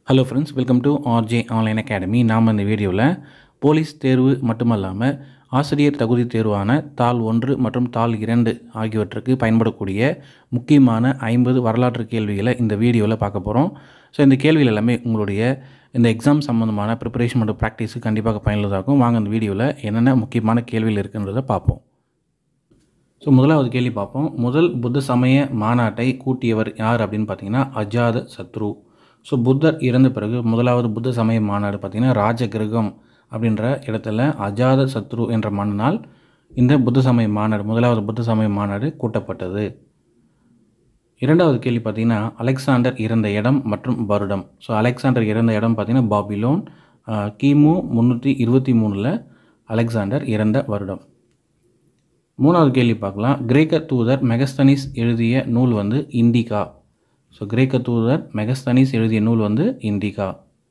hello friends welcome to RJ online academy நாம் இந்த வீடியோவில் போலீஸ் தேர்வு மட்டுமல்லாமல் ஆசிரியர் தகுதி தேர்வான தாள் ஒன்று மற்றும் தாள் இரண்டு ஆகியவற்றுக்கு பயன்படக்கூடிய முக்கியமான ஐம்பது வரலாற்று கேள்விகளை இந்த வீடியோவில் பார்க்க போகிறோம் ஸோ இந்த கேள்விகள் எல்லாமே உங்களுடைய இந்த எக்ஸாம் சம்மந்தமான ப்ரிப்பரேஷன் மற்றும் ப்ராக்டிஸுக்கு கண்டிப்பாக பயனுள்ளதாகும் வாங்க இந்த வீடியோவில் என்னென்ன முக்கியமான கேள்விகள் இருக்குன்றதை பார்ப்போம் ஸோ முதலாவது கேள்வி பார்ப்போம் முதல் புத்த சமய மாநாட்டை கூட்டியவர் யார் அப்படின்னு பார்த்தீங்கன்னா அஜாத சத்ரு ஸோ புத்தர் இறந்த பிறகு முதலாவது புத்த சமய மாநாடு பார்த்திங்கன்னா ராஜகிரகம் அப்படின்ற இடத்துல அஜாத சத்ரு என்ற மன்னனால் இந்த புத்த சமய மாநாடு முதலாவது புத்த சமய மாநாடு கூட்டப்பட்டது இரண்டாவது கேள்வி பார்த்தீங்கன்னா அலெக்சாண்டர் இறந்த இடம் மற்றும் வருடம் ஸோ அலெக்சாண்டர் இறந்த இடம் பார்த்தீங்கன்னா பாபிலோன் ஆஹ், கிமு முந்நூற்றி இருபத்தி மூணில் அலெக்சாண்டர் இறந்த வருடம் மூணாவது கேள்வி பார்க்கலாம் கிரேக்க தூதர் மெகஸ்தனிஸ் எழுதிய நூல் வந்து இண்டிகா ஸோ கிரேக்க தூதர் மெகஸ்தனிஸ் எழுதிய நூல் வந்து இண்டிகா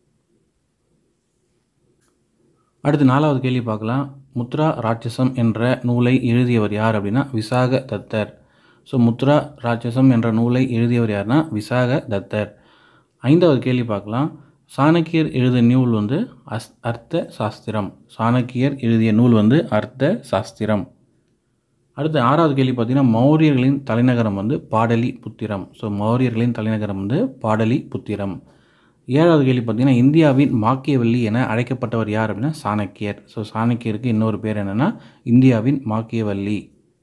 அடுத்து நாலாவது கேள்வி பார்க்கலாம் முத்ரா ராட்சசம் என்ற நூலை எழுதியவர் யார் அப்படின்னா விசாக தத்தர் ஸோ முத்ரா ராட்சசம் என்ற நூலை எழுதியவர் யாருன்னா விசாக தத்தர் ஐந்தாவது கேள்வி பார்க்கலாம் சாணக்கியர் எழுதிய நூல் வந்து அஸ் அர்த்த சாஸ்திரம் சாணக்கியர் எழுதிய நூல் வந்து அர்த்த சாஸ்திரம் அடுத்து ஆறாவது கேள்வி பார்த்தீங்கன்னா மௌரியர்களின் தலைநகரம் வந்து பாடலி புத்திரம் ஸோ மௌரியர்களின் தலைநகரம் வந்து பாடலி புத்திரம் ஏழாவது கேள்வி பார்த்தீங்கன்னா இந்தியாவின் மாக்கியவல்லி என அழைக்கப்பட்டவர் யார் அப்படின்னா சாணக்கியர் ஸோ சாணக்கியருக்கு இன்னொரு பேர் என்னென்னா இந்தியாவின் மாக்கியவல்லி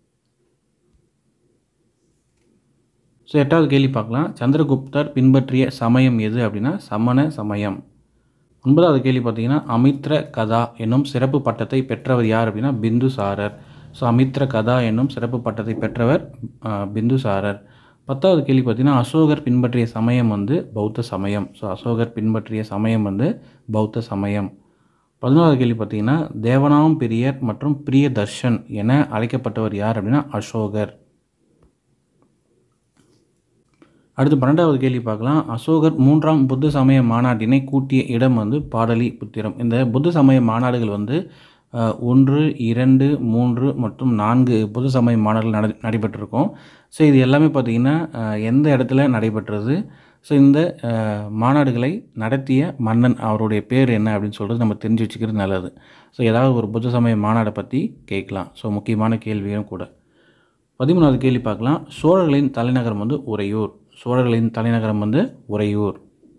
ஸோ எட்டாவது கேள்வி பார்க்கலாம் சந்திரகுப்தர் பின்பற்றிய சமயம் எது அப்படின்னா சமண சமயம் ஒன்பதாவது கேள்வி பார்த்தீங்கன்னா அமித்ர கதா என்னும் சிறப்பு பட்டத்தை பெற்றவர் யார் அப்படின்னா பிந்துசாரர் ஸோ அமித்ர கதா என்னும் சிறப்பு பட்டத்தை பெற்றவர் ஆஹ், பிந்துசாரர் பத்தாவது கேள்வி பார்த்தீங்கன்னா அசோகர் பின்பற்றிய சமயம் வந்து பௌத்த சமயம் ஸோ அசோகர் பின்பற்றிய சமயம் வந்து பௌத்த சமயம் பதினோராவது கேள்வி பார்த்தீங்கன்னா தேவனாம் பிரியர் மற்றும் பிரிய தர்ஷன் என அழைக்கப்பட்டவர் யார் அப்படின்னா அசோகர் அடுத்து பன்னெண்டாவது கேள்வி பார்க்கலாம் அசோகர் மூன்றாம் புத்த சமய மாநாட்டினை கூட்டிய இடம் வந்து பாடலி புத்திரம் இந்த புத்த சமய மாநாடுகள் வந்து அஹ், ஒன்று இரண்டு மூன்று மற்றும் நான்கு புத்த சமய மாநாடுகள் நட நடைபெற்றிருக்கும் ஸோ இது எல்லாமே பார்த்திங்கன்னா அஹ், எந்த இடத்துல நடைபெற்றது ஸோ இந்த அஹ், மாநாடுகளை நடத்திய மன்னன் அவருடைய பேர் என்ன அப்படின்னு சொல்கிறது நம்ம தெரிஞ்சு வச்சுக்கிறது நல்லது ஸோ ஏதாவது ஒரு புத்த சமய மாநாடை பற்றி கேட்கலாம் ஸோ முக்கியமான கேள்வியும் கூட பதிமூணாவது கேள்வி பார்க்கலாம் சோழர்களின் தலைநகரம் வந்து உறையூர் சோழர்களின் தலைநகரம் வந்து உறையூர்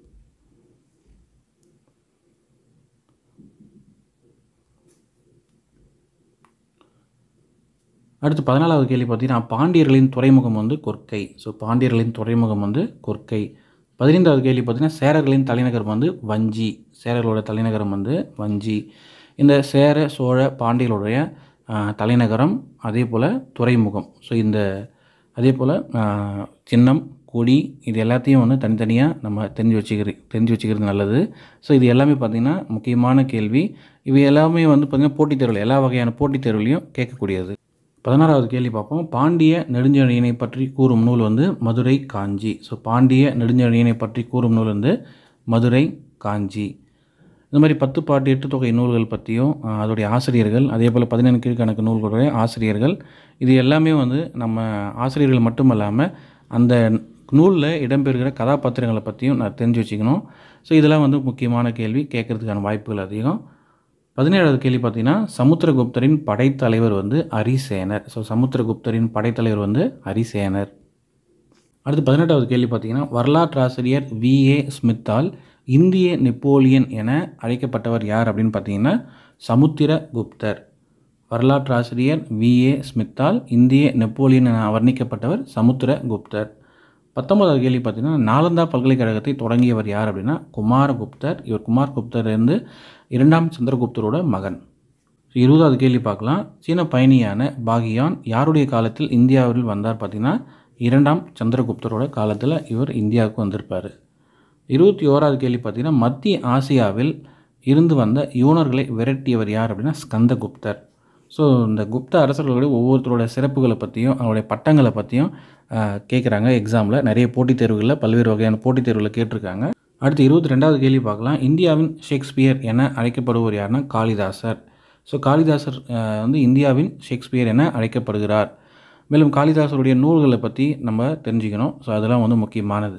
அடுத்து பதினாலாவது கேள்வி பார்த்தீங்கன்னா பாண்டியர்களின் துறைமுகம் வந்து கொர்க்கை ஸோ பாண்டியர்களின் துறைமுகம் வந்து கொர்க்கை பதினைந்தாவது கேள்வி பார்த்தீங்கன்னா சேரர்களின் தலைநகரம் வந்து வஞ்சி சேரர்களோட தலைநகரம் வந்து வஞ்சி இந்த சேர சோழ பாண்டியர்களுடைய ஆஹ், தலைநகரம் அதே போல் துறைமுகம் ஸோ இந்த அதே போல் சின்னம் கொடி இது எல்லாத்தையும் வந்து தனித்தனியாக நம்ம தெரிஞ்சு வச்சுக்கிறது தெரிஞ்சு வச்சுக்கிறது நல்லது ஸோ இது எல்லாமே பார்த்திங்கன்னா முக்கியமான கேள்வி இவை எல்லாமே வந்து பார்த்திங்கன்னா போட்டித் தேர்வில் எல்லா வகையான போட்டித் தேர்வுலையும் கேட்கக்கூடியது பதினாறாவது கேள்வி பார்ப்போம் பாண்டிய நெடுஞ்செழியனை பற்றி கூறும் நூல் வந்து மதுரை காஞ்சி ஸோ பாண்டிய நெடுஞ்செழியனை பற்றி கூறும் நூல் வந்து மதுரை காஞ்சி இந்த மாதிரி பத்து பாட்டு எட்டு தொகை நூல்கள் பற்றியும் அஹ், அதோடைய ஆசிரியர்கள் அதே போல் பதினெண்டு கீழ்கணக்கு நூல்களுடைய ஆசிரியர்கள் இது எல்லாமே வந்து நம்ம ஆசிரியர்கள் மட்டும் இல்லாமல் அந்த நூலில் இடம்பெறுகிற கதாபாத்திரங்களை பற்றியும் நான் தெரிஞ்சு வச்சுக்கணும் ஸோ இதெல்லாம் வந்து முக்கியமான கேள்வி கேட்கறதுக்கான வாய்ப்புகள் அதிகம் பதினேழாவது கேள்வி பார்த்தீங்கன்னா சமுத்திரகுப்தரின் படைத்தலைவர் வந்து அரிசேனர் ஸோ சமுத்திரகுப்தரின் படைத்தலைவர் வந்து அரிசேனர் அடுத்து பதினெட்டாவது கேள்வி பார்த்தீங்கன்னா வரலாற்றாசிரியர் வி ஏ ஸ்மித்தால் இந்திய நெப்போலியன் என அழைக்கப்பட்டவர் யார் அப்படின்னு பார்த்தீங்கன்னா சமுத்திரகுப்தர் வரலாற்றாசிரியர் வி ஏ ஸ்மித்தால் இந்திய நெப்போலியன் என வர்ணிக்கப்பட்டவர் சமுத்திரகுப்தர் பத்தொன்பதாவது கேள்வி பார்த்தீங்கன்னா நாலந்தா பல்கலைக்கழகத்தை தொடங்கியவர் யார் அப்படின்னா குமாரகுப்தர் இவர் குமாரகுப்தர் இருந்து இரண்டாம் சந்திரகுப்தரோட மகன் இருபதாவது கேள்வி பார்க்கலாம் சீன பயணியான பாகியான் யாருடைய காலத்தில் இந்தியாவில் வந்தார் பார்த்தீங்கன்னா இரண்டாம் சந்திரகுப்தரோட காலத்தில் இவர் இந்தியாவுக்கு வந்திருப்பார் இருபத்தி ஓராவது கேள்வி பார்த்தீங்கன்னா மத்திய ஆசியாவில் இருந்து வந்த யூனர்களை விரட்டியவர் யார் அப்படின்னா ஸ்கந்தகுப்தர் ஸோ இந்த குப்த அரசர்களுடைய ஒவ்வொருத்தரோட சிறப்புகளை பற்றியும் அவருடைய பட்டங்களை பற்றியும் கேட்குறாங்க எக்ஸாமில் நிறைய போட்டித் தேர்வுகளில் பல்வேறு வகையான போட்டித் தேர்வுகளில் கேட்டிருக்காங்க அடுத்து இருபத்தி ரெண்டாவது கேள்வி பார்க்கலாம் இந்தியாவின் ஷேக்ஸ்பியர் என அழைக்கப்படுவர் யாருன்னா காளிதாசர் ஸோ காளிதாசர் அஹ், வந்து இந்தியாவின் ஷேக்ஸ்பியர் என அழைக்கப்படுகிறார் மேலும் காளிதாசருடைய நூல்களை பற்றி நம்ம தெரிஞ்சுக்கணும் ஸோ அதெல்லாம் வந்து முக்கியமானது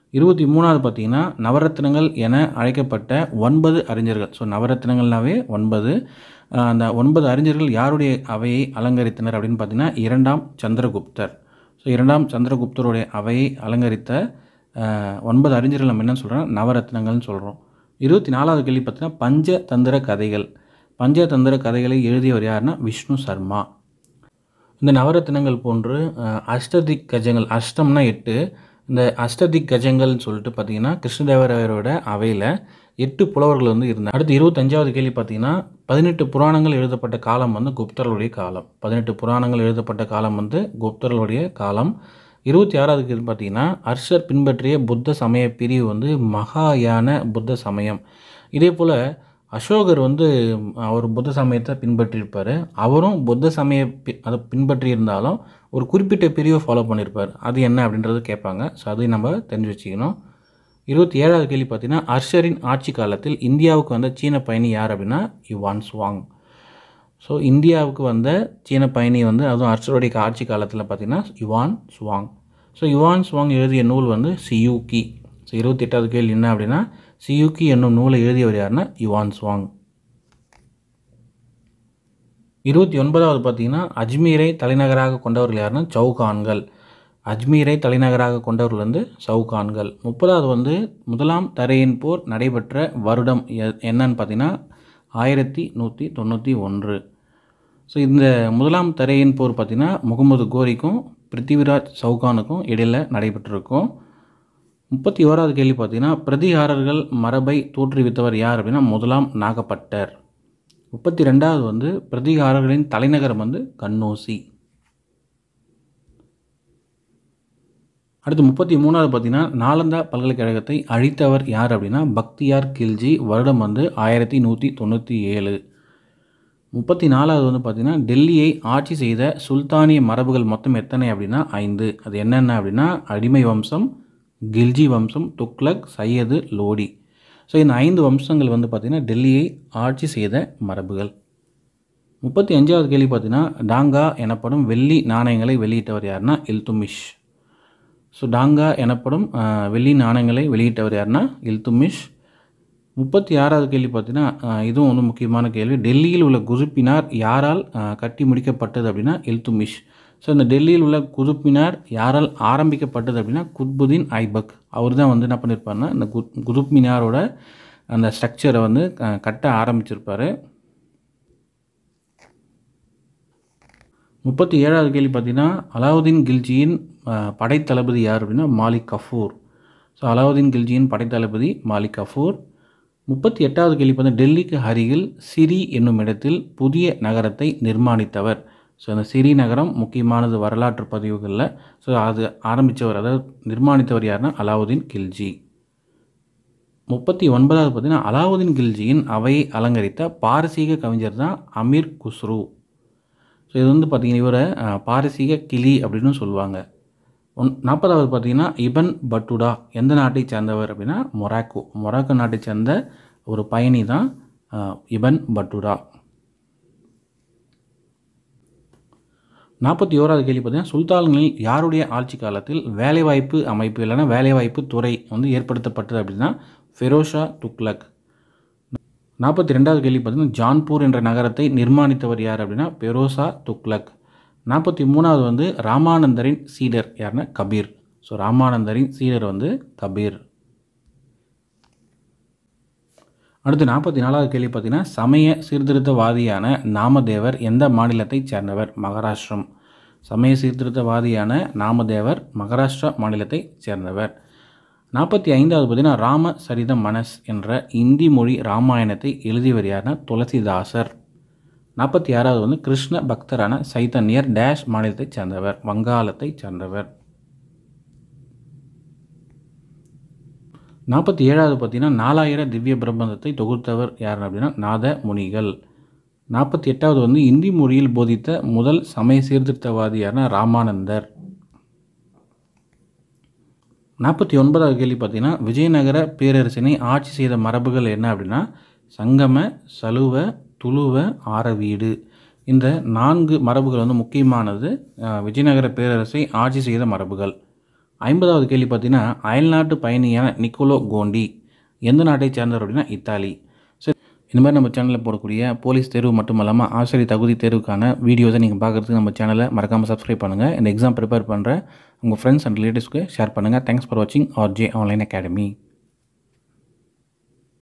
இருபத்தி மூணாவது பார்த்தீங்கன்னா நவரத்னங்கள் என அழைக்கப்பட்ட ஒன்பது அறிஞர்கள் ஸோ நவரத்னங்கள்னாவே ஒன்பது அஹ் அந்த ஒன்பது அறிஞர்கள் யாருடைய அவையை அலங்கரித்தனர் அப்படின்னு பார்த்தீங்கன்னா இரண்டாம் சந்திரகுப்தர் ஸோ இரண்டாம் சந்திரகுப்தருடைய அவையை அலங்கரித்த அஹ், ஒன்பது அறிஞர்கள் நம்ம என்ன சொல்கிறோம் நவரத்னங்கள்னு சொல்கிறோம் இருபத்தி நாலாவது கேள்வி பார்த்தீங்கன்னா பஞ்சதந்திர கதைகள் பஞ்சதந்திர கதைகளை எழுதியவர் யாருன்னா விஷ்ணு சர்மா இந்த நவரத்தினங்கள் போன்று அஹ், அஷ்டதிக் கஜங்கள் அஷ்டம்னா எட்டு இந்த அஷ்டதிக் கஜங்கள்னு சொல்லிட்டு பார்த்தீங்கன்னா கிருஷ்ணதேவராயரோட அவையில் எட்டு புலவர்கள் வந்து இருந்தாங்க அடுத்து இருபத்தஞ்சாவது கேள்வி பார்த்தீங்கன்னா பதினெட்டு புராணங்கள் எழுதப்பட்ட காலம் வந்து குப்தர்களுடைய காலம் பதினெட்டு புராணங்கள் எழுதப்பட்ட காலம் வந்து குப்தர்களுடைய காலம் இருபத்தி ஆறாவது கேள்வி பார்த்தீங்கன்னா அர்ஷர் பின்பற்றிய புத்த சமய பிரிவு வந்து மகாயான புத்த சமயம் இதே போல் அசோகர் வந்து அவர் புத்த சமயத்தை பின்பற்றியிருப்பார் அவரும் புத்த சமய பி அதை பின்பற்றி இருந்தாலும் ஒரு குறிப்பிட்ட பிரிவை ஃபாலோ பண்ணியிருப்பார் அது என்ன அப்படின்றது கேட்பாங்க ஸோ அதையும் நம்ம தெரிஞ்சு வச்சுக்கணும் இருபத்தி ஏழாவது கேள்வி பார்த்தீங்கன்னா அர்ஷரின் ஆட்சி காலத்தில் இந்தியாவுக்கு வந்த சீன பயணி யார் அப்படின்னா யுவான் சுவாங் ஸோ இந்தியாவுக்கு வந்த சீன பயணி வந்து அதுவும் அர்ஷருடைய ஆட்சி காலத்தில் பார்த்தீங்கன்னா Yuan Chwang so Yuan Chwang எழுதிய நூல் வந்து சியூக்கி ஸோ இருபத்தி எட்டாவது கேள்வி என்ன அப்படின்னா சியூக்கி என்னும் நூலை எழுதியவர் யாருன்னா யுவான் சுவாங் இருபத்தி ஒன்பதாவது பார்த்தீங்கன்னா அஜ்மீரை தலைநகராக கொண்டவர்கள் யாருன்னா சௌகான்கள் அஜ்மீரை தலைநகராக கொண்டவர்கள் வந்து சவுகான்கள் முப்பதாவது வந்து முதலாம் தரையின் போர் நடைபெற்ற வருடம் எ- என்னன்னு பார்த்தீங்கன்னா ஆயிரத்தி நூற்றி தொண்ணூற்றி ஒன்று ஸோ இந்த முதலாம் தரையின் போர் பார்த்தீங்கன்னா முகமது கோரிக்கும் பிருத்திவிராஜ் சவுகானுக்கும் இடையில் நடைபெற்றிருக்கும் முப்பத்தி ஓராவது கேள்வி பார்த்தீங்கன்னா பிரதிகாரர்கள் மரபை தோற்றுவித்தவர் யார் அப்படின்னா முதலாம் நாகப்பட்டர் முப்பத்தி ரெண்டாவது வந்து பிரதிகாரர்களின் தலைநகரம் வந்து கண்ணோசி அடுத்து முப்பத்தி மூணாவது பார்த்தீங்கன்னா நாலந்தா பல்கலைக்கழகத்தை அழித்தவர் யார் அப்படின்னா பக்தியார் கில்ஜி வருடம் வந்து ஆயிரத்தி நூற்றி தொண்ணூற்றி ஏழு முப்பத்தி நாலாவது வந்து பார்த்திங்கன்னா டெல்லியை ஆட்சி செய்த சுல்தானிய மரபுகள் மொத்தம் எத்தனை அப்படின்னா ஐந்து அது என்னென்ன அப்படின்னா அடிமை வம்சம் கில்ஜி வம்சம் துக்ளக் சையது லோடி ஸோ இந்த ஐந்து வம்சங்கள் வந்து பார்த்திங்கன்னா டெல்லியை ஆட்சி செய்த மரபுகள் முப்பத்தி அஞ்சாவது கேள்வி பார்த்தீங்கன்னா டாங்கா எனப்படும் வெள்ளி நாணயங்களை வெளியிட்டவர் யாருன்னா இல்துமிஷ் ஸோ டாங்கா எனப்படும் அஹ், வெள்ளி நாணயங்களை வெளியிட்டவர் யாருன்னா இல்துமிஷ் முப்பத்தி ஆறாவது கேள்வி பார்த்தீங்கன்னா அஹ், இதுவும் வந்து முக்கியமான கேள்வி டெல்லியில் உள்ள குதுப்பினார் யாரால் அஹ், கட்டி முடிக்கப்பட்டது அப்படின்னா இல்துமிஷ் ஸோ இந்த டெல்லியில் உள்ள குதுப்பினார் யாரால் ஆரம்பிக்கப்பட்டது அப்படின்னா குத்புதீன் ஐபக் அவர் தான் வந்து என்ன பண்ணியிருப்பாருன்னா இந்த குத் குதுப் மினாரோட அந்த ஸ்ட்ரக்சரை வந்து அஹ், கட்ட ஆரம்பிச்சிருப்பார் முப்பத்தி ஏழாவது கேள்வி பார்த்தீங்கன்னா அலாவுதீன் கில்ஜியின் அஹ், படைத்தளபதி யார் அப்படின்னா மாலிக் கஃபூர் ஸோ அலாவுதீன் கில்ஜியின் படைத்தளபதி மாலிக் கஃபூர் முப்பத்தி எட்டாவது கேள்வி பார்த்தீங்கன்னா டெல்லிக்கு அருகில் சிரி என்னும் இடத்தில் புதிய நகரத்தை நிர்மாணித்தவர் ஸோ அந்த சிரி நகரம் முக்கியமானது வரலாற்று பதிவுகளில் ஸோ அது ஆரம்பித்தவர் அதாவது நிர்மாணித்தவர் யாருன்னா அலாவுதீன் கில்ஜி முப்பத்தி ஒன்பதாவது பார்த்தீங்கன்னா அலாவுதீன் கில்ஜியின் அவையை அலங்கரித்த பாரசீக கவிஞர் தான் அமீர் குஸ்ரு ஸோ இது வந்து பார்த்தீங்கன்னா இவரை அஹ், பாரசீக கிளி அப்படின்னு சொல்லுவாங்க ஒன் நாற்பதாவது பார்த்தீங்கன்னா இபன் பட்டுடா எந்த நாட்டை சேர்ந்தவர் அப்படின்னா மொராக்கோ மொராக்கோ நாட்டை சேர்ந்த ஒரு பயணி தான் அஹ், இபன் பட்டுடா நாற்பத்தி ஓராவது கேள்வி பார்த்தீங்கன்னா சுல்தான்களில் யாருடைய ஆட்சி காலத்தில் வேலைவாய்ப்பு அமைப்பு இல்லைன்னா வேலைவாய்ப்பு துறை வந்து ஏற்படுத்தப்பட்டது அப்படின்னா ஃபெரோஷா துக்லக் நாற்பத்தி ரெண்டாவது கேள்வி பார்த்தீங்கன்னா ஜான்பூர் என்ற நகரத்தை நிர்மாணித்தவர் யார் அப்படின்னா பெரோசா துக்லக் நாற்பத்தி மூணாவது வந்து ராமானந்தரின் சீடர் யாருன்னா கபீர் ஸோ ராமானந்தரின் சீடர் வந்து கபீர் அடுத்து நாற்பத்தி நாலாவது கேள்வி பார்த்தீங்கன்னா சமய சீர்திருத்தவாதியான நாமதேவர் எந்த மாநிலத்தைச் சேர்ந்தவர் மகாராஷ்டிரம் சமய சீர்திருத்தவாதியான நாமதேவர் மகாராஷ்டிரா மாநிலத்தைச் சேர்ந்தவர் நாற்பத்தி ஐந்தாவது பார்த்தீங்கன்னா ராம சரித மனஸ் என்ற இந்தி மொழி ராமாயணத்தை எழுதியவர் யாருன்னா துளசிதாசர் நாற்பத்தி ஆறாவது வந்து கிருஷ்ண பக்தரான சைத்தன்யர் டேஷ் மாநிலத்தைச் சேர்ந்தவர் வங்காளத்தைச் சேர்ந்தவர் நாற்பத்தி ஏழாவது பார்த்தீங்கன்னா நாலாயிரம் திவ்ய பிரபந்தத்தை தொகுத்தவர் யார் அப்படின்னா நாத முனிகள் நாற்பத்தி எட்டாவது வந்து இந்தி மொழியில் போதித்த முதல் சமய சீர்திருத்தவாதி யாருன்னா ராமானந்தர் நாற்பத்தி ஒன்பதாவது கேள்வி பார்த்தீங்கன்னா விஜயநகர பேரரசினை ஆட்சி செய்த மரபுகள் என்ன அப்படின்னா சங்கம சலுவ துளுவ ஆரவீடு இந்த நான்கு மரபுகள் வந்து முக்கியமானது அஹ், விஜயநகர பேரரசை ஆட்சி செய்த மரபுகள் ஐம்பதாவது கேள்வி பார்த்தீங்கன்னா அயல்நாட்டு பயணியான நிக்கோலோ கோண்டி எந்த நாட்டை சேர்ந்தவர் அப்படின்னா இத்தாலி சரி இந்த மாதிரி நம்ம சேனலில் போடக்கூடிய போலீஸ் தேர்வு மட்டும் இல்லாமல் ஆசிரியர் தகுதி தேர்வுக்கான வீடியோஸை நீங்கள் பார்க்குறதுக்கு நம்ம சேனலை மறக்காமல் சப்ஸ்கிரைப் பண்ணுங்கள் இந்த எக்ஸாம் ப்ரிப்பேர் பண்ணுற உங்கள் ஃப்ரெண்ட்ஸ் அண்ட் ரிலேட்டிவ்ஸ்க்கு ஷேர் பண்ணுங்கள் தேங்க்ஸ் ஃபார் வாட்சிங் ஆர் ஜே ஆன்லைன் அகாடமி